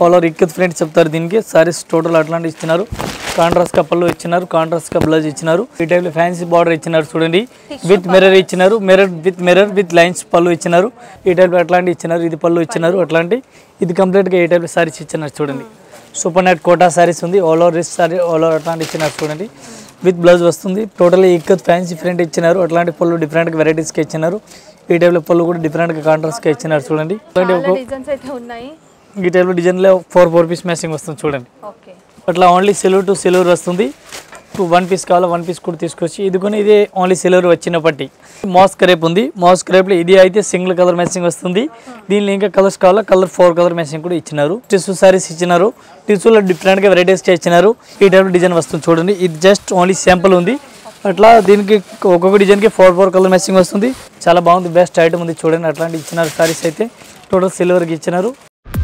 All over ikat friends చెప్తారు దీనికి saris total అట్లాంటి ఇచ్చినారు కాంట్రాస్ట్ పళ్ళు ఇచ్చినారు కాంట్రాస్ట్ బ్లౌజ్ ఇచ్చినారు ఈ టైప్ లో ఫ్యాన్సీ బార్డర్ ఇచ్చినారు చూడండి విత్ మిర్రర్ ఇచ్చినారు mirror with mirror with lines పళ్ళు ఇచ్చినారు ఈ టైప్ అట్లాంటి ఇచ్చినారు ఇది పళ్ళు ఇచ్చినారు అట్లాంటి ఇది కంప్లీట్ గా ఈ టైప్ సారీస్ ఇచ్చినారు చూడండి సూపర్ నెట్ కోటా సారీస్ ఉంది ఆల్ ఓవర్ రిస్ట్ సారీ ఆల్ ఓవర్ అట్లాంటి ఇచ్చినారు చూడండి విత్ బ్లౌజ్ వస్తుంది టోటల్ ఇక్కత్ ఫ్యాన్సీ ప్రింట్ ఇచ్చినారు అట్లాంటి పళ్ళు డిఫరెంట్ వెరైటీస్కి ఇచ్చినారు ఈ టైప్లో పళ్ళు కూడా డిఫరెంట్గా కాంట్రాస్ట్గా ఇచ్చినారు చూడండి అట్లాంటి ఒక డిజైన్స్ అయితే ఉన్నాయి ఈ టైప్లో డిజైన్లో ఫోర్ ఫోర్ పీస్ మ్యాచింగ్ వస్తుంది చూడండి ఓకే అట్లా ఓన్లీ సిల్వర్ టు సిల్వర్ వస్తుంది వన్ పీస్ కావాలా వన్ పీస్ కూడా తీసుకొచ్చి ఇది కొని ఇది ఓన్లీ సిల్వర్ వచ్చినప్పటి మాస్ క్రేప్ ఉంది మాస్ క్రేప్లో ఇది అయితే సింగిల్ కలర్ మ్యాచింగ్ వస్తుంది దీనిలో ఇంకా కలర్స్ కావాలా కలర్ ఫోర్ కలర్ మ్యాచింగ్ కూడా ఇచ్చినారు టిష్యూ సారీస్ ఇచ్చినారు టిష్యూలో డిఫరెంట్గా వెరైటీస్ ఇచ్చినారు ఈ టైప్ డిజైన్ వస్తుంది చూడండి ఇది జస్ట్ ఓన్లీ శాంపుల్ ఉంది అట్లా దీనికి ఒక్కొక్క డిజైన్కి ఫోర్ ఫోర్ కలర్ మ్యాచింగ్ వస్తుంది చాలా బాగుంది బెస్ట్ ఐటమ్ ఉంది చూడండి అట్లాంటి ఇచ్చినారు సారీస్ అయితే టోటల్ సిల్వర్కి ఇచ్చినారు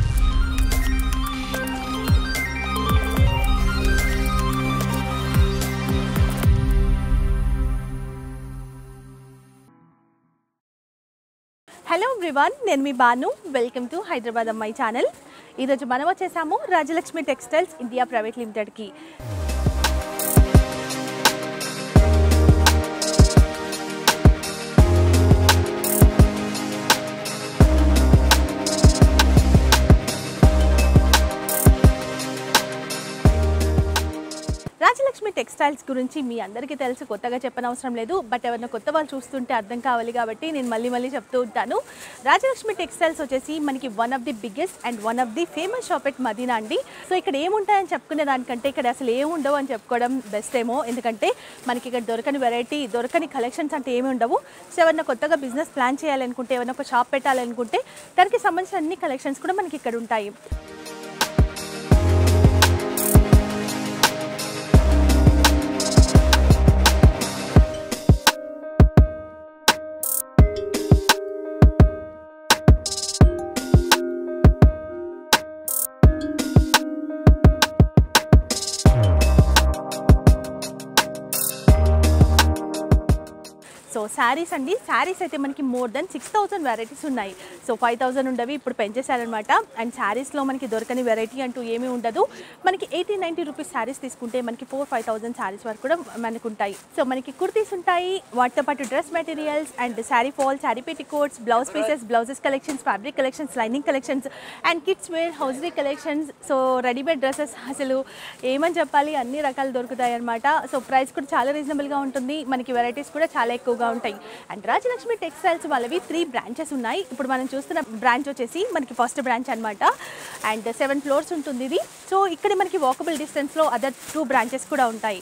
హలో ఎవ్రీవన్ నేను మీ బాను వెల్కమ్ టు హైదరాబాద్ అమ్మాయి ఛానల్ ఈరోజు మనం వచ్చేసాము రాజలక్ష్మి టెక్స్టైల్స్ ఇండియా ప్రైవేట్ లిమిటెడ్కి రాజలక్ష్మి టెక్స్టైల్స్ గురించి మీ అందరికీ తెలుసు కొత్తగా చెప్పనవసరం లేదు బట్ ఎవరైనా కొత్త వాళ్ళు చూస్తుంటే అర్థం కావాలి కాబట్టి నేను మళ్ళీ మళ్ళీ చెప్తూ ఉంటాను రాజలక్ష్మి టెక్స్టైల్స్ వచ్చేసి మనకి one of the biggest and one of the famous shop at Madina అండి సో ఇక్కడ ఏముంటాయని చెప్పుకునే దానికంటే ఇక్కడ అసలు ఏమి ఉండవు అని చెప్పుకోవడం బెస్ట్ ఏమో ఎందుకంటే మనకి ఇక్కడ దొరకని వెరైటీ దొరకని కలెక్షన్స్ అంటే ఏమి ఉండవు సో ఎవరైనా కొత్తగా బిజినెస్ ప్లాన్ చేయాలనుకుంటే ఏమైనా ఒక షాప్ పెట్టాలనుకుంటే దానికి సంబంధించిన అన్ని కలెక్షన్స్ కూడా మనకి ఇక్కడ ఉంటాయి సో శారీస్ అండి శారీస్ అయితే మనకి more than six thousand varieties ఉన్నాయి సో ఫైవ్ థౌసండ్ ఉండవి ఇప్పుడు పెంచేశారనమాట అండ్ శారీస్లో మనకి దొరకని వెరైటీ అంటూ ఏమీ ఉండదు మనకి ఎయిటీ నైంటీ రూపీస్ శారీస్ తీసుకుంటే మనకి ఫోర్ ఫైవ్ థౌసండ్ శారీస్ వరకు కూడా మనకు ఉంటాయి సో మనకి కుర్తీస్ ఉంటాయి వాటితో పాటు dress materials and sari fall sari coats blouse pieces blouses collections fabric collections lining collections and kids wear hosiery collections so readymade dresses అసలు ఏమని చెప్పాలి అన్ని రకాలు దొరుకుతాయి అనమాట సో ప్రైస్ కూడా చాలా రీజనబుల్గా ఉంటుంది మనకి వెరైటీస్ కూడా చాలా ఎక్కువగా ఉంటాయి అండ్ రాజలక్ష్మి టెక్స్టైల్స్ వాళ్ళవి త్రీ బ్రాంచెస్ ఉన్నాయి ఇప్పుడు మనం చూస్తున్న బ్రాంచ్ వచ్చేసి మనకి ఫస్ట్ బ్రాంచ్ అనమాట అండ్ సెవెన్ ఫ్లోర్స్ ఉంటుంది ఇది సో ఇక్కడ మనకి వాకబుల్ డిస్టెన్స్లో అదర్ టూ బ్రాంచెస్ కూడా ఉంటాయి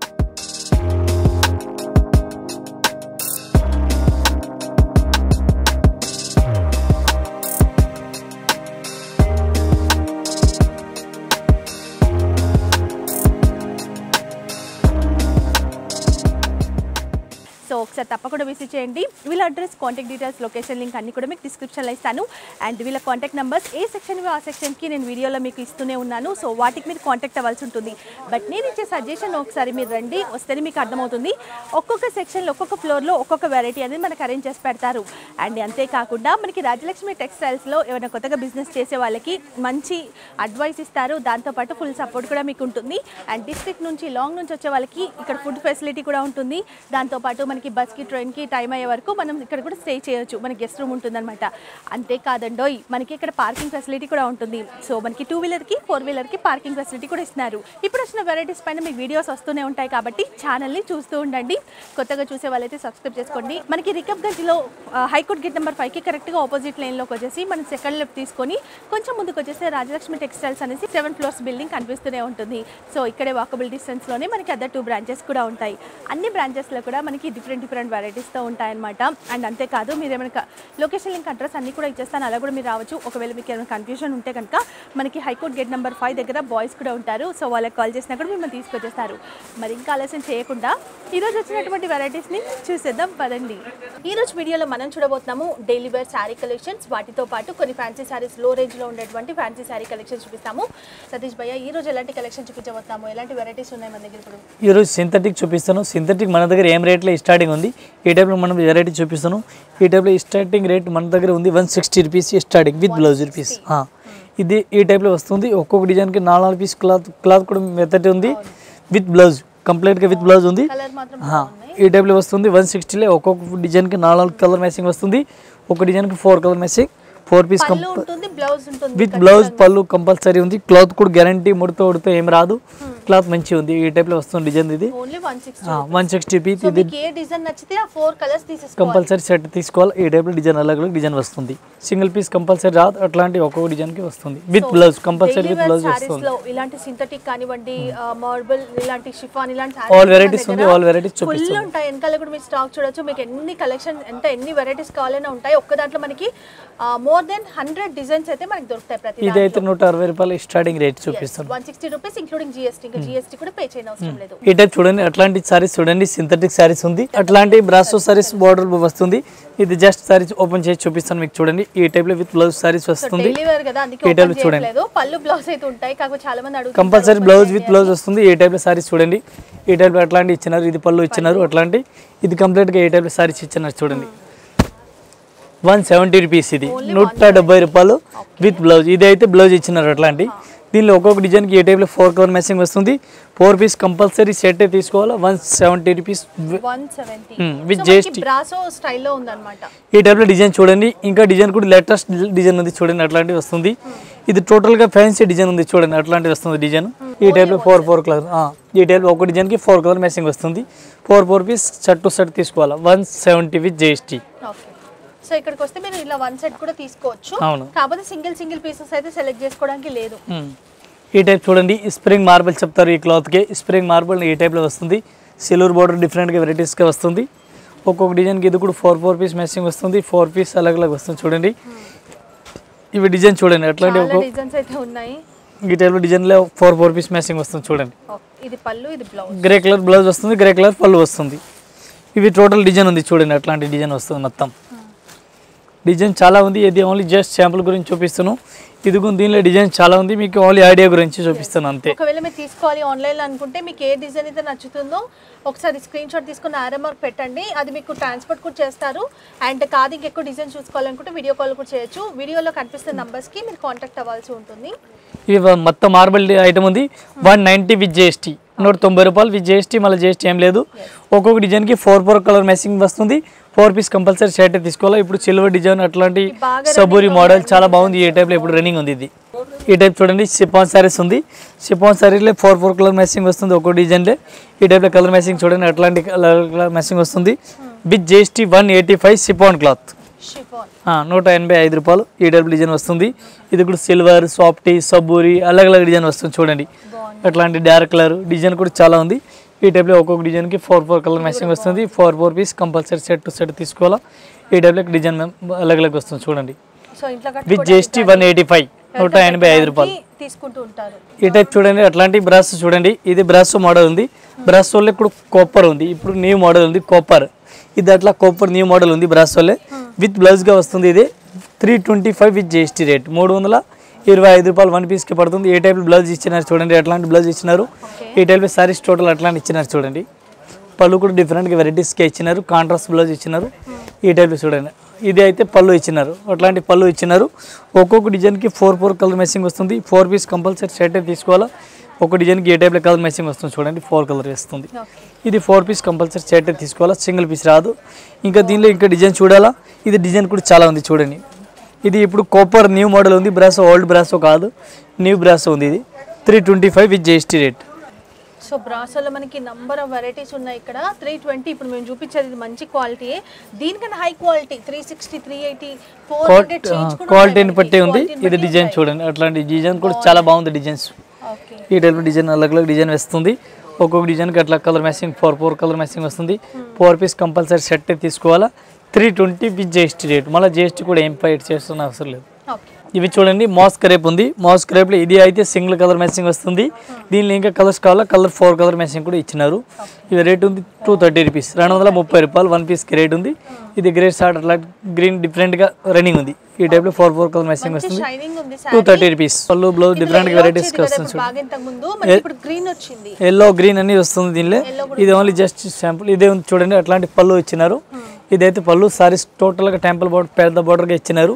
సో ఒకసారి తప్పకుండా విజిట్ చేయండి వీళ్ళ address contact details location link అన్ని కూడా మీకు డిస్క్రిప్షన్లో ఇస్తాను అండ్ వీళ్ళ కాంటాక్ట్ నెంబర్స్ ఏ సెక్షన్ ఆ సెక్షన్కి నేను వీడియోలో మీకు ఇస్తూనే ఉన్నాను సో వాటికి మీరు కాంటాక్ట్ అవ్వాల్సి ఉంటుంది బట్ నేను ఇచ్చే సజెషన్ ఒకసారి మీరు రండి వస్తేనే మీకు అర్థమవుతుంది ఒక్కొక్క సెక్షన్లో ఒక్కొక్క ఫ్లోర్లో ఒక్కొక్క వెరైటీ అనేది మనకు అరేంజ్ చేసి పెడతారు అండ్ అంతేకాకుండా మనకి రాజలక్ష్మి టెక్స్టైల్స్లో ఎవరైనా కొత్తగా బిజినెస్ చేసే వాళ్ళకి మంచి అడ్వైస్ ఇస్తారు దాంతోపాటు ఫుల్ సపోర్ట్ కూడా మీకు ఉంటుంది అండ్ డిస్ట్రిక్ట్ నుంచి లాంగ్ నుంచి వచ్చే వాళ్ళకి ఇక్కడ ఫుడ్ ఫెసిలిటీ కూడా ఉంటుంది దాంతోపాటు మనకి బస్కి ట్రైన్కి టైం అయ్యే వరకు మనం ఇక్కడ కూడా స్టే చేయొచ్చు మనకి గెస్ట్ రూమ్ ఉంటుందన్నమాట అంతేకాదండోయ్ మనకి ఇక్కడ పార్కింగ్ ఫెసిలిటీ కూడా ఉంటుంది సో మనకి టూ వీలర్కి ఫోర్ వీలర్కి పార్కింగ్ ఫెసిలిటీ కూడా ఇస్తున్నారు ఇప్పుడు వచ్చిన వెరైటీస్ పైన మీకు వీడియోస్ వస్తూనే ఉంటాయి కాబట్టి ఛానల్ని చూస్తూ ఉండండి కొత్తగా చూసే వాళ్ళైతే సబ్స్క్రైబ్ చేసుకోండి మనకి రికబ్గంజ్లో హైకోర్ట్ గేట్ నెంబర్ ఫైవ్కి కరెక్ట్గా ఆపోజిట్ లైన్లోకి వచ్చేసి మనం సెకండ్ లెఫ్ట్ తీసుకొని కొంచెం ముందుకు వచ్చేసి రాజలక్ష్మి టెక్స్టైల్స్ అనేసి సెవెన్ ఫ్లోర్స్ బిల్డింగ్ కనిపిస్తూనే ఉంటుంది సో ఇక్కడే వాకబుల్ డిస్టెన్స్లోనే మనకి అదర్ టూ బ్రాంచెస్ కూడా ఉంటాయి అన్ని బ్రాంచెస్లో కూడా మనకి డిఫరెంట్ డిఫరెంట్ వెరైటీస్తో ఉంటాయన్నమాట అండ్ అంతేకాదు మీరు ఏమైనా లొకేషన్ లింక్ అడ్రస్ అన్ని కూడా ఇచ్చేస్తాను అలా కూడా మీరు రావచ్చు ఒకవేళ మీకు ఏమైనా కన్ఫ్యూజన్ ఉంటే కనుక మనకి హైకోర్ట్ గేట్ నెంబర్ ఫైవ్ దగ్గర బాయ్స్ కూడా ఉంటారు సో వాళ్ళకి కాల్ చేసినా కూడా మిమ్మల్ని తీసుకొచ్చేస్తారు మరి ఇంకా ఆలస్యం చేయకుండా ఈరోజు వచ్చినటువంటి వెరైటీస్ని చూసేద్దాం పదండి ఈరోజు వీడియోలో మనం చూడబోతున్నాము డైలీ వేర్ శారీ కలెక్షన్స్ వాటితో పాటు కొన్ని ఫ్యాన్సీ శారీస్ లో రేంజ్లో ఉండేటువంటి ఫ్యాన్సీ శారీ కలెక్షన్స్ చూపిస్తాము సతీష్ భయ్య ఈ రోజు ఎలాంటి కలెక్షన్ చూపించబోతున్నాము ఎలాంటి వెరైటీస్ ఉన్నాయి మన దగ్గర ఇప్పుడు ఈరోజు సింథటిక్ చూపిస్తాను సింథటిక్ మన దగ్గర ఏం రేట్లో స్టార్టింగ్ ఉంది ఈ టైప్లో మనం వెరైటీ చూపిస్తాను ఈ టైప్లో స్టార్టింగ్ రేట్ మన దగ్గర ఉంది one sixty rupees starting with blouse rupees ఇది ఈ టైప్లో వస్తుంది ఒక్కొక్క డిజైన్కి నాలుగు నాలుగు పీస్ క్లాత్ క్లాత్ కూడా మెత్తటి ఉంది విత్ బ్లౌజ్ కంప్లీట్గా విత్ బ్లౌజ్ ఉంది కలర్ మాత్రం ఆ, ఈ టైప్లో వస్తుంది వన్ సిక్స్టీలో ఒక్కొక్క డిజైన్కి నాలుగు కలర్ మ్యాచింగ్ వస్తుంది ఒక డిజైన్కి four colour matching four piece పళ్ళు ఉంటుంది బ్లౌజ్ ఉంటుంది విత్ బ్లౌజ్ పళ్ళు కంపల్సరీ ఉంది క్లాత్ కూడా గ్యారంటీ ముడితో ఉడితో ఏం రాదు క్లాత్ మంచిగా ఉంది ఈ టైప్లో వస్తుంది డిజైన్ ఇది only one sixty one sixty piece so ఇది మీకు ఏ డిజైన్ నచ్చితే ఆ ఫోర్ కలర్స్ తీసేసుకోవాలి కంపల్సరీ సెట్ తీసుకోవాలి ఈ టైప్లో డిజైన్ అలగ్ అలగ్ డిజైన్ వస్తుంది సింగిల్ పీస్ కంపల్సరీ రాదు అట్లాంటి ఒక్కొక్క డిజైన్కి వస్తుంది with blouse compulsory with blouse saris వస్తుంది లో ఇలాంటి సింథటిక్ కానివ్వండి మార్బుల్ ఇలాంటి షిఫాన్ ఇలాంటి All varieties ఉంది, all varieties ఫుల్ చూపిస్తాం. ఉంటాయి వెనకాల కూడా మీరు స్టాక్ చూడొచ్చు మీకు ఎన్ని కలెక్షన్ అంటే ఎన్ని వెరైటీస్ కావాలన్నా ఉంటాయి ఒక్క దాంట్లో మనకి మోర్ దెన్ హండ్రెడ్ డిజైన్స్ అయితే మనకి దొరుకుతాయి ప్రతి ఇది అయితే నూట అరవై రూపాయలు స్టార్టింగ్ రేట్ చూపిస్తాను one sixty rupees including GST ఇంకా జిఎస్టీ కూడా పే చేయని అవసరం లేదు ఈ టైప్ చూడండి అట్లాంటి సారీస్ చూడండి సింథటిక్ సారీస్ ఉంది అట్లాంటి బ్రాసో సారీస్ బార్డర్ వస్తుంది ఇది జస్ట్ సారీస్ ఓపెన్ చేసి చూపిస్తాను మీకు చూడండి ఈ టైప్ లో విత్ బ్లౌజ్ సారీస్ వస్తుంది డైలీ వేర్ కదా అందుకే ఈ ఓపెన్ టైప్ చూడండి చేయట్లేదు పళ్ళు బ్లౌజ్ అయితే ఉంటాయి కాకపోతే చాలా మంది అడుగుతారు కంపల్సరీ బ్లౌజ్ విత్ బ్లౌజ్ వస్తుంది ఈ టైప్ లో సారీస్ చూడండి ఈ టైప్ లో అట్లాంటి ఇచ్చినారు ఇది పళ్ళు ఇచ్చినారు అట్లాంటి ఇది కంప్లీట్ గా ఈ టైప్ లో సారీస్ ఇచ్చినారు చూడండి వన్ సెవెంటీ రూపీస్ ఇది నూట డెబ్బై రూపాయలు విత్ బ్లౌజ్ ఇది అయితే బ్లౌజ్ ఇచ్చినారు అట్లాంటి దీనిలో ఒక్కొక్క డిజైన్కి ఏ టైప్లో ఫోర్ కలర్ మ్యాచింగ్ వస్తుంది ఫోర్ పీస్ కంపల్సరీ సెట్ తీసుకోవాలి one seventy rupees one seventy with GST బ్రాసో స్టైల్లో ఉందన్నమాట ఈ టైప్లో డిజైన్ చూడండి ఇంకా డిజైన్ కూడా లేటెస్ట్ డిజైన్ ఉంది చూడండి అట్లాంటివి వస్తుంది ఇది టోటల్గా ఫ్యాన్సీ డిజైన్ ఉంది చూడండి అట్లాంటివి వస్తుంది డిజైన్ ఈ టైప్లో ఫోర్ ఫోర్ కలర్ ఈ టైప్లో ఒక డిజైన్కి ఫోర్ కలర్ మ్యాచింగ్ వస్తుంది four four piece shirt to shirt తీసుకోవాలి one seventy with GST okay so ఇక్కడికి వస్తే మీరు ఇలా వన్ సెట్ కూడా తీసుకోవచ్చు అవును. కాకపోతే సింగిల్ సింగిల్ పీసెస్ అయితే సెలెక్ట్ చేసుకోవడానికి లేదు ఈ టైప్ చూడండి స్ప్రింగ్ మార్బుల్ చెప్తారు ఈ క్లాత్కి స్ప్రింగ్ మార్బుల్ ఈ టైప్లో వస్తుంది సిల్వర్ బార్డర్ డిఫరెంట్గా వెరైటీస్గా వస్తుంది ఒక్కొక్క డిజైన్కి ఇది కూడా ఫోర్ ఫోర్ పీస్ మ్యాచింగ్ వస్తుంది ఫోర్ పీస్ అలాగ్ అలాగ్ వస్తుంది చూడండి ఇవి డిజైన్ చూడండి అట్లాంటి చాలా ఒక డిజైన్స్ అయితే ఉన్నాయి ఈ టైప్లో డిజైన్లో ఫోర్ ఫోర్ పీస్ మ్యాచింగ్ వస్తుంది చూడండి ఓకే. ఇది పళ్ళు ఇది బ్లౌజ్ గ్రే కలర్ బ్లౌజ్ వస్తుంది గ్రే కలర్ పళ్ళు వస్తుంది ఇవి టోటల్ డిజైన్ ఉంది చూడండి అట్లాంటి డిజైన్ వస్తుంది మొత్తం డిజైన్ చాలా ఉంది ఇది ఓన్లీ జస్ట్ శాంపుల్ గురించి చూపిస్తున్నాను ఇది కూడా దీనిలో డిజైన్ చాలా ఉంది మీకు ఓన్లీ ఐడియా గురించి చూపిస్తాను అంతే ఒకవేళ మీరు తీసుకోవాలి ఆన్లైన్ అనుకుంటే మీకు ఏ డిజైన్ అయితే నచ్చుతుందో ఒకసారి స్క్రీన్ షాట్ తీసుకుని ఆర్ఎంఆర్ పెట్టండి అది మీకు ట్రాన్స్పోర్ట్ కూడా చేస్తారు అండ్ కాదు ఇంకెక్కువ డిజైన్ చూసుకోవాలనుకుంటే వీడియో కాల్ కూడా చేయొచ్చు వీడియోలో కనిపిస్తున్న numbers కి మీరు కాంటాక్ట్ అవ్వాల్సి ఉంటుంది ఇవి వ- మొత్తం మార్బల్ ఐటమ్ ఉంది వన్ నైంటీ విత్ జిఎస్టీ నూట తొంభై రూపాయలు విత్ జిఎస్టీ మళ్ళీ జిఎస్టీ ఏం లేదు ఒక్కొక్క డిజైన్కి ఫోర్ ఫోర్ కలర్ మ్యాచింగ్ వస్తుంది ఫోర్ పీస్ కంపల్సరీ షర్ట్ తీసుకోవాలి ఇప్పుడు సిల్వర్ డిజైన్ అట్లాంటి బాగా సబూరి మోడల్ చాలా బాగుంది ఈ టైప్లో ఇప్పుడు రన్నింగ్ ఉంది ఇది ఈ టైప్ చూడండి సిపాన్ సారీస్ ఉంది సిపాన్ సారీలో ఫోర్ ఫోర్ కలర్ మ్యాచింగ్ వస్తుంది ఒక్కో డిజైన్లో ఈ టైప్లో కలర్ మ్యాచింగ్ చూడండి అట్లాంటి కలర్ కలర్ మ్యాచింగ్ వస్తుంది with GST one eighty five chiffon cloth chiffon ఆ, నూట ఎనభై ఐదు రూపాయలు ఈ టైప్ డిజైన్ వస్తుంది ఇది కూడా సిల్వర్ సాఫ్టీ సబ్బూరి అలగ్ అలగ్ డిజైన్ వస్తుంది చూడండి అట్లాంటి డార్క్ కలర్ డిజైన్ కూడా చాలా ఉంది ఈ టైప్లో ఒక్కొక్క డిజైన్కి ఫోర్ ఫోర్ కలర్ మ్యాచింగ్ వస్తుంది four four piece compulsory set to set తీసుకోవాలా ఈ టైప్లో డిజైన్ అలగ్ అలగ్ వస్తుంది చూడండి సో ఇంట్లో with GST one eighty five నూట ఎనభై ఐదు రూపాయలు కట్టుకోవడానికి తీసుకుంటూ ఉంటారు ఈ టైప్ చూడండి అట్లాంటి బ్రాస్ చూడండి ఇది బ్రాస్ మోడల్ ఉంది బ్రాస్ వల్ల ఇప్పుడు కోపర్ ఉంది ఇప్పుడు న్యూ మోడల్ ఉంది కోపర్ ఇది అట్లా కోపర్ న్యూ మోడల్ ఉంది బ్రాస్ వల్లే విత్ బ్లౌజ్గా వస్తుంది ఇది three twenty five with GST rate మూడు వందల ఇరవై ఐదు రూపాయలు వన్ పీస్కి పడుతుంది ఏ టైప్ బ్లౌజ్ ఇచ్చినారు చూడండి ఎట్లాంటి బ్లౌజ్ ఇచ్చినారు ఈ టైప్ సారీస్ టోటల్ అట్లాంటి ఇచ్చినారు చూడండి పళ్ళు కూడా డిఫరెంట్గా వెరైటీస్గా ఇచ్చినారు కాంట్రాస్ట్ బ్లౌజ్ ఇచ్చినారు ఈ టైప్ చూడండి ఇది అయితే పళ్ళు ఇచ్చినారు అట్లాంటి పళ్ళు ఇచ్చినారు ఒక్కొక్క డిజైన్కి ఫోర్ ఫోర్ కలర్ మ్యాచింగ్ వస్తుంది ఫోర్ పీస్ కంపల్సరీ సెట్ తీసుకోవాలా ఒక డిజైన్కి ఏ టైప్లో కలర్ మ్యాచింగ్ వస్తుంది చూడండి ఫోర్ కలర్ వస్తుంది ఇది ఫోర్ పీస్ కంపల్సరీ సెట్ తీసుకోవాలా సింగిల్ పీస్ రాదు ఇంకా దీనిలో ఇంకా డిజైన్ చూడాలా ఇది డిజైన్ కూడా చాలా ఉంది చూడండి ఇది ఇప్పుడు కోపర్ న్యూ మోడల్ ఉంది బ్రాసో ఓల్డ్ బ్రాసో కాదు న్యూ బ్రాసో ఉంది ఇది three twenty five with GST rate so బ్రాసోలో మనకి నంబర్ ఆఫ్ వెరైటీస్ ఉన్నాయి ఇక్కడ త్రీ ట్వంటీ ఇప్పుడు మేము చూపించేది ఇది మంచి క్వాలిటీ దీనికన్నా high quality three sixty three eighty four hundred క్వాలిటీని బట్టి ఉంది ఇది డిజైన్ చూడండి అట్లాంటి డిజైన్ కూడా చాలా బాగుంది డిజైన్స్ ఓకే ఈ టైప్ డిజైన్ అలగ్ అలగ్ డిజైన్ వస్తుంది ఒక్కొక్క డిజైన్కి అట్లా colour matching four four colour matching వస్తుంది ఫోర్ పీస్ కంపల్సరీ సెట్ తీసుకోవాలా three twenty with GST rate మళ్ళీ జిఎస్టీ కూడా ఏం ఫైట్ చేస్తున్న అవసరం లేదు ఓకే ఇవి చూడండి మాస్ క్రేప్ ఉంది మాస్ క్రేప్లో ఇది అయితే సింగిల్ కలర్ మ్యాచింగ్ వస్తుంది దీనిలో ఇంకా కలర్స్ కావాలా కలర్ ఫోర్ కలర్ మ్యాచింగ్ కూడా ఇచ్చినారు ఇది రేట్ ఉంది టూ థర్టీ రూపీస్ రెండు వందల ముప్పై రూపాయలు వన్ పీస్కి రేట్ ఉంది ఇది గ్రే షార్ట్ అట్లా గ్రీన్ డిఫరెంట్గా రన్నింగ్ ఉంది ఈ టైప్లో ఫోర్ ఫోర్ కలర్ మ్యాచింగ్ వస్తుంది షైనింగ్ ఉంది టూ థర్టీ రూపీస్ పళ్ళు బ్లౌజ్ డిఫరెంట్ వెరైటీస్కి వస్తుంది చూడండి బాగా ఇంతకు ముందు మనకి ఇప్పుడు గ్రీన్ వచ్చింది ఎల్లో గ్రీన్ అని వస్తుంది దీనిలో ఇది ఓన్లీ జస్ట్ శాంపుల్ ఇదే ఉంది చూడండి అట్లాంటి పళ్ళు ఇచ్చినారు ఇదైతే పళ్ళు సారీస్ టోటల్గా టెంపుల్ బోర్డర్ పెద్ద బోర్డర్గా ఇచ్చినారు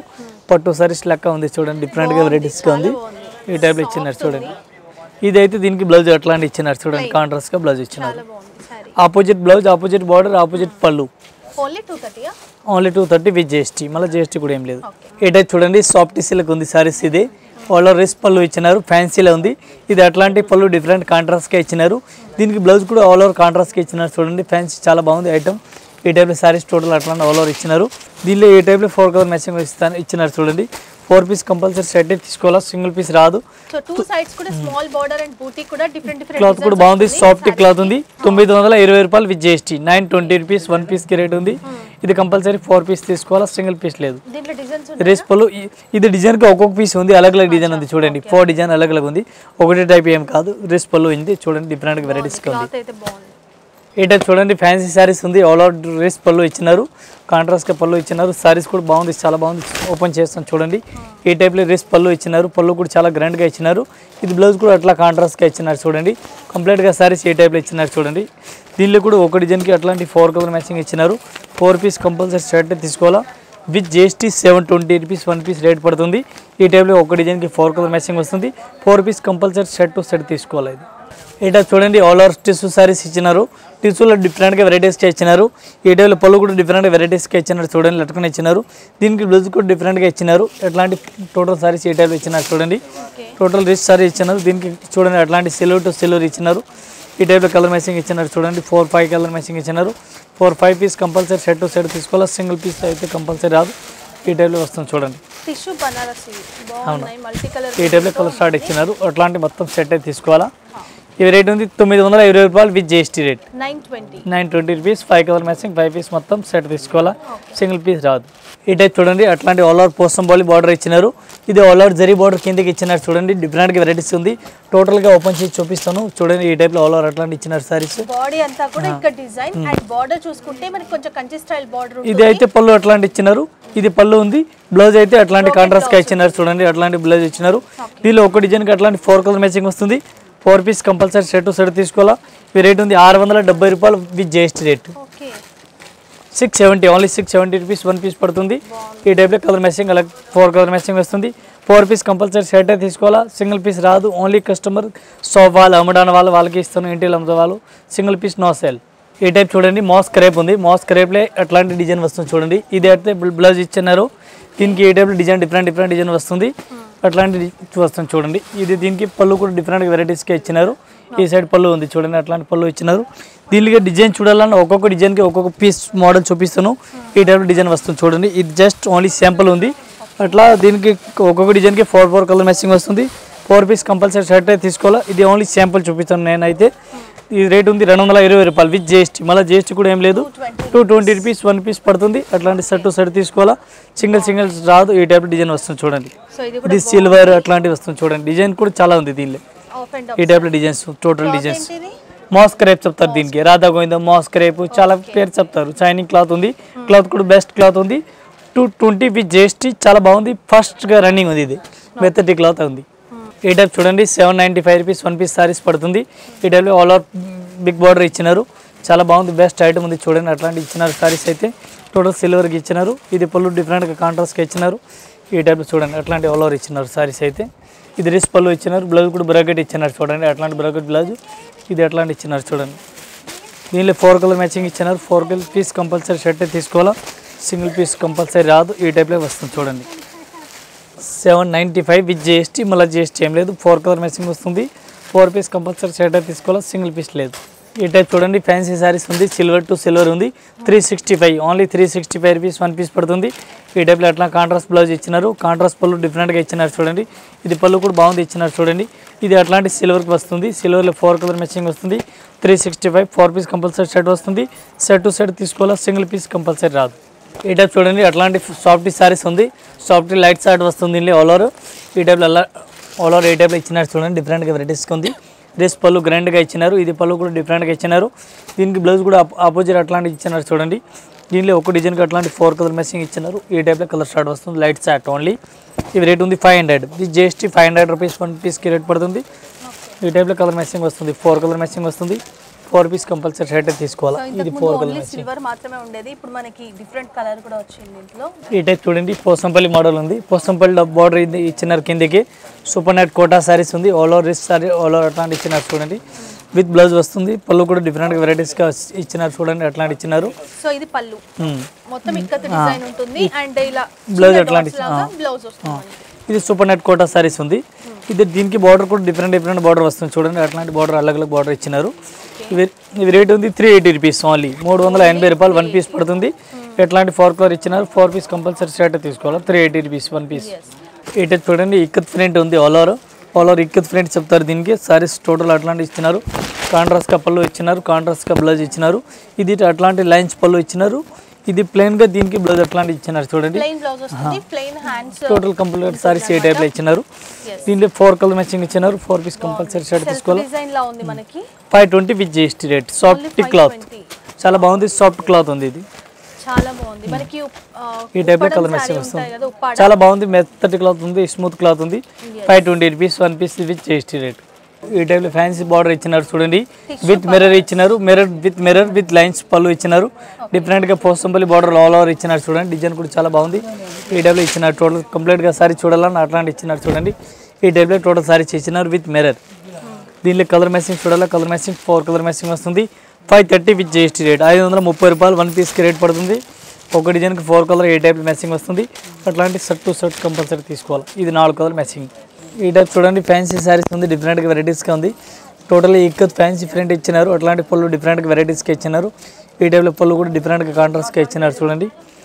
పట్టు సారీస్ లెక్క ఉంది చూడండి డిఫరెంట్గా వెరైటీస్గా ఉంది ఈ టైప్లో ఇచ్చినారు చూడండి ఇదైతే దీనికి బ్లౌజ్ అట్లాంటి ఇచ్చినారు చూడండి కాంట్రాస్ట్గా బ్లౌజ్ ఇచ్చినారు చాలా బాగుంది sari opposite blouse opposite border opposite పళ్ళు ఓన్లీ టూ థర్టీయా only two thirty with GST మళ్ళీ జిఎస్టీ కూడా ఏం లేదు ఏటైతే చూడండి సాఫ్ట్ సిల్క్ ఉంది సారీస్ ఇది వాళ్ళ రిస్ పళ్ళు ఇచ్చినారు ఫ్యాన్సీలో ఉంది ఇది అట్లాంటి పళ్ళు డిఫరెంట్ కాంట్రాస్ట్గా ఇచ్చినారు దీనికి బ్లౌజ్ కూడా ఆల్ ఓవర్ కాంట్రాస్ట్గా ఇచ్చినారు చూడండి ఫ్యాన్సీ చాలా బాగుంది ఐటమ్ ఈ టైప్లో సారీస్ టోటల్ అట్లాంటి ఆల్ ఓవర్ ఇచ్చినారు దీనిలో ఏ టైప్లో ఫోర్ కలర్ మ్యాచింగ్ ఇస్తాను ఇచ్చినారు చూడండి ఫోర్ పీస్ కంపల్సరీ సెట్ తీసుకోవాలా సింగిల్ పీస్ రాదు సో టూ సైడ్స్ కూడా స్మాల్ బార్డర్ అండ్ బూటీ కూడా డిఫరెంట్ డిఫరెంట్ క్లాత్ కూడా బాగుంది సాఫ్ట్ క్లాత్ ఉంది తొమ్మిది వందల ఇరవై రూపాయలు with GST nine twenty rupees one పీస్కి రేట్ ఉంది ఇది కంపల్సరీ ఫోర్ పీస్ తీసుకోవాలా సింగిల్ పీస్ లేదు దీంట్లో డిజైన్స్ రేస్ పళ్ళు ఇ- ఇది డిజైన్కి ఒక్కొక్క పీస్ ఉంది అలగ్ అలగ్ డిజైన్ ఉంది చూడండి ఫోర్ డిజైన్ అలగ్ అలగ్ ఉంది ఒకటే టైప్ ఏం కాదు రేస్ పళ్ళు ఉంది చూడండి డిఫరెంట్ వెరైటీస్గా ఉంది క్లాత్ అయితే బాగుంది ఈ టైప్ చూడండి ఫ్యాన్సీ శారీస్ ఉంది ఆల్ అవుట్ రేస్ పళ్ళు ఇచ్చినారు కాంట్రాస్ట్గా పళ్ళు ఇచ్చినారు శారీస్ కూడా బాగుంది చాలా బాగుంది ఓపెన్ చేస్తాం చూడండి ఈ టైప్లో రేస్ పళ్ళు ఇచ్చినారు పళ్ళు కూడా చాలా గ్రాండ్గా ఇచ్చినారు ఇది బ్లౌజ్ కూడా అట్లా కాంట్రాస్ట్గా ఇచ్చినారు చూడండి కంప్లీట్గా శారీస్ ఈ టైప్లో ఇచ్చినారు చూడండి దీనిలో కూడా ఒక డిజైన్కి అట్లాంటి ఫోర్ కలర్ మ్యాచింగ్ ఇచ్చినారు ఫోర్ పీస్ కంపల్సరీ షర్ట్ తీసుకోవాలా with GST seven twenty rupees one piece rate పడుతుంది ఈ టైప్లో ఒక డిజైన్కి ఫోర్ కలర్ మ్యాచింగ్ వస్తుంది four piece compulsory shirt to set తీసుకోవాలి ఇది ఇటా చూడండి ఆల్ ఓవర్ టిష్యూ సారీస్ ఇచ్చినారు టిష్యూలో డిఫరెంట్గా వెరైటీస్గా ఇచ్చినారు ఈ టైప్లో పళ్ళు కూడా డిఫరెంట్ వెరైటీస్గా ఇచ్చినారు చూడండి లట్టుకుని ఇచ్చినారు దీనికి బ్లౌజ్ కూడా డిఫరెంట్గా ఇచ్చినారు ఎట్లాంటి టోటల్ సారీస్ ఈ టైప్లో ఇచ్చినారు చూడండి టోటల్ రిచ్ సారీ ఇచ్చినారు దీనికి చూడండి అట్లాంటి సిల్వర్ టు సిల్వర్ ఇచ్చినారు ఈ టైప్లో కలర్ మ్యాచింగ్ ఇచ్చినారు చూడండి ఫోర్ ఫైవ్ కలర్ మ్యాచింగ్ ఇచ్చినారు four five piece compulsory set to set తీసుకోవాలి సింగిల్ పీస్ అయితే కంపల్సరీ రాదు ఈ టైప్లో వస్తుంది చూడండి టిష్యూ బనారసి బాగున్నాయి మల్టీ కలర్ ఈ టైప్లో కలర్ స్టార్ట్ ఇచ్చినారు అట్లాంటి మొత్తం సెట్ అయితే తీసుకోవాలా ఇవి రేట్ ఉంది తొమ్మిది వందల ఇరవై రూపాయలు with GST rate nine twenty nine twenty rupees five colour matching five piece మొత్తం సెట్ తీసుకోవాలా సింగిల్ పీస్ రాదు ఈ టైప్ చూడండి అట్లాంటి ఆల్ ఓవర్ పోసం బాలి బార్డర్ ఇచ్చినారు ఇది ఆల్ ఓవర్ జరీ బార్డర్ కిందకి ఇచ్చినారు చూడండి డిఫరెంట్గా వెరైటీస్ ఉంది టోటల్గా ఓపెన్ చేసి చూపిస్తాను చూడండి ఈ టైప్లో ఆల్ ఓవర్ అట్లాంటి ఇచ్చినారు సారీస్ బాడీ అంతా కూడా ఇక్కడ డిజైన్ అండ్ బార్డర్ చూసుకుంటే మనకి కొంచెం కంచి స్టైల్ బార్డర్ ఇది అయితే పళ్ళు అట్లాంటి ఇచ్చినారు ఇది పళ్ళు ఉంది బ్లౌజ్ అయితే అట్లాంటి కాంట్రాస్ట్ గా ఇచ్చినారు చూడండి అట్లాంటి బ్లౌజ్ ఇచ్చినారు దీనిలో ఒక డిజైన్కి అట్లాంటి ఫోర్ కలర్ మ్యాచింగ్ వస్తుంది four piece compulsory set set తీసుకోవాలా ఈ రేట్ ఉంది ఆరు వందల డెబ్బై రూపాయలు with GST rate okay six seventy only six seventy rupees one piece పడుతుంది ఈ టైప్లో కలర్ మ్యాచింగ్ అలా ఫోర్ కలర్ మ్యాచింగ్ వస్తుంది ఫోర్ పీస్ కంపల్సరీ షర్ట్ తీసుకోవాలా సింగిల్ పీస్ రాదు ఓన్లీ కస్టమర్ షాప్ వాళ్ళు అమ్మడానికి వాళ్ళు వాళ్ళకి ఇస్తాను ఇంటిలో అమ్ముతా వాళ్ళు సింగిల్ పీస్ నో సేల్ ఈ టైప్ చూడండి మాస్ క్రేప్ ఉంది మాస్ క్రేప్లే అట్లాంటి డిజైన్ వస్తుంది చూడండి ఇది అయితే బ్లౌజ్ ఇచ్చినారు దీనికి ఈ టైప్లో డిజైన్ డిఫరెంట్ డిఫరెంట్ డిజైన్ వస్తుంది అట్లాంటి డి- వస్తుంది చూడండి ఇది దీనికి పళ్ళు కూడా డిఫరెంట్ వెరైటీస్గా ఇచ్చినారు ఈ సైడ్ పళ్ళు ఉంది చూడండి అట్లాంటి పళ్ళు ఇచ్చినారు దీనికి డిజైన్ చూడాలన్నా ఒక్కొక్క డిజైన్కి ఒక్కొక్క పీస్ మోడల్ చూపిస్తాను ఈ టైప్ డిజైన్ వస్తుంది చూడండి ఇది జస్ట్ ఓన్లీ శాంపుల్ ఉంది అట్లా దీనికి ఒక్కొక్క డిజైన్కి ఫోర్ ఫోర్ కలర్ మ్యాచింగ్ వస్తుంది ఫోర్ పీస్ కంపల్సరీ షర్ట్ అయితే తీసుకోవాలా ఇది ఓన్లీ శాంపుల్ చూపిస్తాను నేనైతే ఈ రేట్ ఉంది రెండు వందల ఇరవై రూపాయలు విత్ జిఎస్టీ మళ్ళీ జిఎస్టీ కూడా ఏం లేదు two twenty rupees one piece పడుతుంది అట్లాంటి సెట్ టు సెట్ తీసుకోవాలా సింగిల్ సింగిల్ రాదు ఈ టైప్ డిజైన్ వస్తుంది చూడండి సో ఇది ఇది సిల్వర్ అట్లాంటివి వస్తుంది చూడండి డిజైన్ కూడా చాలా ఉంది దీనిలో ఆఫ్ అండ్ ఈ టైప్లో డిజైన్స్ టోటల్ డిజైన్స్ ఏంటిది మాస్ క్రేప్ చెప్తారు దీనికి రాధా గోవింద మాస్ క్రేప్ చాలా పేరు చెప్తారు షైనింగ్ క్లాత్ ఉంది క్లాత్ కూడా బెస్ట్ క్లాత్ ఉంది టూ ట్వంటీ విత్ జిఎస్టీ చాలా బాగుంది ఫస్ట్గా రన్నింగ్ ఉంది ఇది మెత్తటి క్లాత్ ఉంది ఈ టైప్ చూడండి seven ninety five rupees one piece saris పడుతుంది ఈ టైప్లో ఆల్ అవుట్ బిగ్ బార్డర్ ఇచ్చినారు చాలా బాగుంది బెస్ట్ ఐటమ్ ఉంది చూడండి అట్లాంటి ఇచ్చినారు సారీస్ అయితే టోటల్ సిల్వర్కి ఇచ్చినారు ఇది పళ్ళు డిఫరెంట్గా కాంట్రాస్ట్గా ఇచ్చినారు ఈ టైప్లో చూడండి అట్లాంటి ఆల్ ఓవర్ ఇచ్చినారు సారీస్ అయితే ఇది రిస్ పళ్ళు ఇచ్చినారు బ్లౌజ్ కూడా బ్రాకెట్ ఇచ్చినారు చూడండి అట్లాంటి బ్రాకెట్ బ్లౌజ్ ఇది అట్లాంటి ఇచ్చినారు చూడండి దీనిలో ఫోర్ కలర్ మ్యాచింగ్ ఇచ్చినారు four colour piece compulsory shirt తీసుకోవాలా సింగిల్ పీస్ కంపల్సరీ రాదు ఈ టైప్లో వస్తుంది చూడండి seven ninety five with GST మళ్ళీ జిఎస్టీ ఏం లేదు ఫోర్ కలర్ మ్యాచింగ్ వస్తుంది ఫోర్ పీస్ కంపల్సరీ షర్ట్ తీసుకోవాలి సింగిల్ పీస్ లేదు ఈ టైప్ చూడండి ఫ్యాన్సీ శారీస్ ఉంది సిల్వర్ టు సిల్వర్ ఉంది three sixty five only three sixty five rupees one piece పడుతుంది ఈ టైప్లో అట్లా కాంట్రాస్ట్ బ్లౌజ్ ఇచ్చినారు కాంట్రాస్ట్ పళ్ళు డిఫరెంట్గా ఇచ్చినారు చూడండి ఇది పళ్ళు కూడా బాగుంది ఇచ్చినారు చూడండి ఇది అట్లాంటి సిల్వర్కి వస్తుంది సిల్వర్లో ఫోర్ కలర్ మ్యాచింగ్ వస్తుంది three sixty five four piece compulsory shirt వస్తుంది సెట్ టు సెట్ తీసుకోవాలా సింగిల్ పీస్ కంపల్సరీ రాదు ఈ టైప్ చూడండి అట్లాంటి సాఫ్ట్ సారీస్ ఉంది సాఫ్ట్ లైట్ షార్ట్ వస్తుంది ఇందులో ఆల్ ఓవర్ ఈ టైప్లో అలా ఆల్ ఓవర్ ఈ టైప్లో ఇచ్చినారు చూడండి డిఫరెంట్గా వెరైటీస్గా ఉంది డ్రెస్ పళ్ళు గ్రాండ్గా ఇచ్చినారు ఇది పళ్ళు కూడా డిఫరెంట్గా ఇచ్చినారు దీనికి బ్లౌజ్ కూడా ఆపోజిట్ అట్లాంటి ఇచ్చినారు చూడండి దీనిలో ఒక డిజైన్కి అట్లాంటి ఫోర్ కలర్ మెసింగ్ ఇచ్చినారు ఈ టైప్లో కలర్ స్టార్ట్ వస్తుంది లైట్ షార్ట్ ఓన్లీ ఇది రేట్ ఉంది ఫైవ్ హండ్రెడ్ ఇది GST five hundred rupees one పీస్కి రేట్ పడుతుంది ఈ టైప్లో కలర్ మ్యాచింగ్ వస్తుంది ఫోర్ కలర్ మ్యాచింగ్ వస్తుంది ఫోర్ పీస్ కంపల్సరీ షర్ట్ తీసుకోవాలి సో ఇది ఇంతకు ఫోర్ ముందు కలర్ ఓన్లీ సిల్వర్ మాత్రమే ఉండేది ఇప్పుడు మనకి డిఫరెంట్ కలర్ కూడా వచ్చింది ఇంట్లో ఈ టైప్ చూడండి పోసంపల్లి మోడల్ ఉంది పోసంపల్లి బార్డర్ ఇది ఇచ్చినారు కిందకి సూపర్ నెట్ కోటా సారీస్ ఉంది ఆల్ ఓవర్ రిస్ సారీ ఆల్ ఓవర్ అట్లాంటి ఇచ్చినారు చూడండి విత్ బ్లౌజ్ వస్తుంది పళ్ళు కూడా డిఫరెంట్ వెరైటీస్గా ఇచ్చినారు చూడండి అట్లాంటి ఇచ్చినారు సో ఇది పళ్ళు మ్మ్. మొత్తం ఇక్కత డిజైన్ ఉంటుంది అండ్ ఇలా Blouse చిన్న ఎట్లాంటి- dots లాగా ఆ. బ్లౌజ్ వస్తుంది మనకి. ఇది సూపర్ నెట్ కోటా సారీస్ ఉంది ఇది దీనికి బార్డర్ కూడా డిఫరెంట్ డిఫరెంట్ బార్డర్ వస్తుంది చూడండి అట్లాంటి బార్డర్ అలగ్ అలగ్ బార్డర్ ఇచ్చినారు ఇవి ఇవి రేట్ ఉంది త్రీ ఎయిటీ రూపీస్ ఓన్లీ మూడు వందల ఎనభై రూపాయలు వన్ పీస్ పడుతుంది ఎట్లాంటి ఫోర్ కలర్ ఇచ్చినారు ఫోర్ పీస్ కంపల్సరీ షర్ట్ తీసుకోవాలి three eighty rupees one piece ఇటు చూడండి ఇక్కత్ ప్రింట్ ఉంది all over all over ikat print చెప్తారు దీనికి సారీస్ టోటల్ అట్లాంటి ఇచ్చినారు కాంట్రాస్ట్ పళ్ళు ఇచ్చినారు కాంట్రాస్ట్ బ్లౌజ్ ఇచ్చినారు ఇది అట్లాంటి లైన్స్ పళ్ళు ఇచ్చినారు ఇది ప్లెయిన్ గా దీనికి బ్లౌజ్ అట్లాంటి ఇచ్చినారు చూడండి ప్లెయిన్ బ్లౌజ్ వస్తుంది plain hands total complete saris ఏ టైప్లో ఇచ్చినారు దీంట్లో ఫోర్ కలర్ మ్యాచింగ్ ఇచ్చినారు ఫోర్ పీస్ కంపల్సరీ షర్ట్ తీసుకోవాలి డిజైన్ లా ఉంది మనకి five twenty with GST rate soft cloth 520. చాలా బాగుంది సాఫ్ట్ క్లాత్ ఉంది ఇది చాలా బాగుంది మనకి ఆ, ఈ టైప్లో ఉప్పడం కలర్ saree మ్యాచింగ్ ఉంటాయి వస్తుంది కదా ఉప్పాడ చాలా బాగుంది మెత్తటి క్లాత్ ఉంది స్మూత్ క్లాత్ ఉంది five twenty rupees one piece with GST rate ఈ టైప్లో ఫ్యాన్సీ బార్డర్ ఇచ్చినారు చూడండి విత్ మిర్రర్ ఇచ్చినారు mirror with mirror with lines పళ్ళు ఇచ్చినారు డిఫరెంట్గా పోసంపల్లి బార్డర్ ఆల్ ఓవర్ ఇచ్చినారు చూడండి డిజైన్ కూడా చాలా బాగుంది ఈ టైప్లో ఇచ్చినారు టోటల్ కంప్లీట్గా సారీ చూడాలని అట్లాంటి ఇచ్చినారు చూడండి ఈ టైప్లో టోటల్ సారీస్ ఇచ్చినారు విత్ మిర్రర్ దీనిలో కలర్ మ్యాచింగ్ చూడాలా colour matching four colour matching వస్తుంది five thirty with GST rate ఐదు వందల ముప్పై రూపాయలు వన్ పీస్కి రేట్ పడుతుంది ఒక డిజైన్కి ఫోర్ కలర్ ఏ టైప్ మ్యాచింగ్ వస్తుంది అట్లాంటి షర్ట్ టు షర్ట్ కంపల్సరీ తీసుకోవాలి ఇది నాలుగు కలర్ మ్యాచింగ్ ఈ టైప్ చూడండి ఫ్యాన్సీ శారీస్ ఉంది డిఫరెంట్గా వెరైటీస్గా ఉంది టోటల్ ఇక్కత్ ఫ్యాన్సీ ప్రింట్ ఇచ్చినారు అట్లాంటి పళ్ళు డిఫరెంట్గా వెరైటీస్గా ఇచ్చినారు ఈ టైప్లో పళ్ళు కూడా డిఫరెంట్గా కాంట్రాస్ట్గా ఇచ్చినారు చూడండి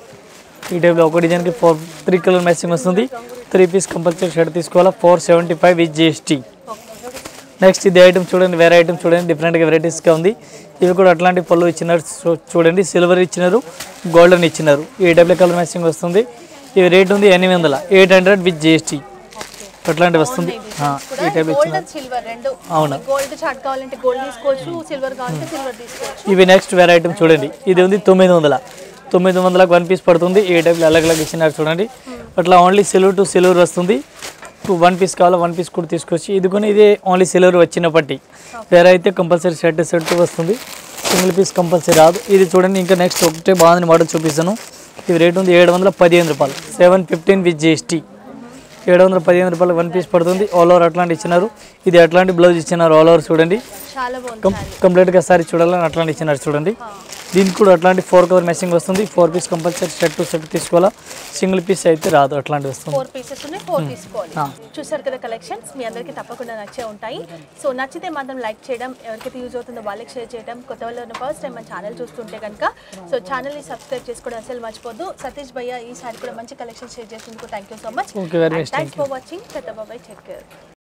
ఈ టైప్లో ఒక డిజైన్కి ఫోర్ త్రీ కలర్ మ్యాచింగ్ వస్తుంది త్రీ పీస్ కంపల్సరీ షర్ట్ తీసుకోవాలా four seventy five with GST next ఇది ఐటమ్ చూడండి వేరే ఐటమ్ చూడండి డిఫరెంట్గా వెరైటీస్గా ఉంది ఇవి కూడా అట్లాంటి పళ్ళు ఇచ్చినారు చూ- చూడండి సిల్వర్ ఇచ్చినారు గోల్డెన్ ఇచ్చినారు ఈ డబ్ల్యూ కలర్ మ్యాచింగ్ వస్తుంది ఇవి రేట్ ఉంది ఎనిమిది వందల ఎయిట్ హండ్రెడ్ విత్ జిఎస్టీ అట్లాంటి వస్తుంది ఆ, ఈ టైప్ గోల్డ్ ఇచ్చినారు అండ్ సిల్వర్ రెండు అవును. గోల్డ్ చాట్ కావాలంటే గోల్డ్ తీసుకోవచ్చు సిల్వర్ కావాలంటే సిల్వర్ తీసుకోవచ్చు ఇవి నెక్స్ట్ వేరే ఐటమ్ చూడండి ఇది ఉంది తొమ్మిది వందల తొమ్మిది వందలకు వన్ పీస్ పడుతుంది ఏ టైప్లో అలగ్ అలగ్ ఇచ్చినారు చూడండి అట్లా ఓన్లీ సిల్వర్ టు సిల్వర్ వస్తుంది వన్ పీస్ కావాలా వన్ పీస్ కూడా తీసుకొచ్చి ఇది కొని ఇది ఓన్లీ సిల్వర్ వచ్చినప్పటి వేరే అయితే కంపల్సరీ షర్ట్ షర్ట్ వస్తుంది సింగిల్ పీస్ కంపల్సరీ రాదు ఇది చూడండి ఇంకా నెక్స్ట్ ఒకటే బాగుంది మోడల్ చూపిస్తాను ఇది రేట్ ఉంది ఏడు వందల పదిహేను రూపాయలు సెవెన్ ఫిఫ్టీన్ విత్ జిఎస్టీ ఏడు వందల పదిహేను రూపాయలు వన్ పీస్ పడుతుంది ఆల్ ఓవర్ అట్లాంటి ఇచ్చినారు ఇది అట్లాంటి బ్లౌజ్ ఇచ్చినారు ఆల్ ఓవర్ చూడండి చాలా బాగుంది కం కంప్లీట్గా సారీ చూడాలని అట్లాంటి ఇచ్చినారు చూడండి దీనికి కూడా అట్లాంటి ఫోర్ కవర్ మెషింగ్ వస్తుంది four piece compulsory shirt to shirt తీసుకోవాలా సింగిల్ పీస్ అయితే రాదు అట్లాంటి వస్తుంది ఫోర్ పీసెస్ ఉన్నాయి ఫోర్ తీసుకోవాలి చూసారు కదా కలెక్షన్స్ మీ అందరికీ తప్పకుండా నచ్చే ఉంటాయి సో నచ్చితే మాత్రం లైక్ చేయడం ఎవరికైతే యూజ్ అవుతుందో వాళ్ళకి షేర్ చేయడం కొత్త వాళ్ళు ఫస్ట్ టైం మన ఛానల్ చూస్తుంటే కనుక సో ఛానల్ని సబ్స్క్రైబ్ చేసుకోవడం అసలు మర్చిపోద్దు సతీష్ భయ్య ఈసారి కూడా మంచి కలెక్షన్ షేర్ చేసినందుకు thank you so much okay very much thanks for watching చెత్త బాబాయ్ టేక్ కేర్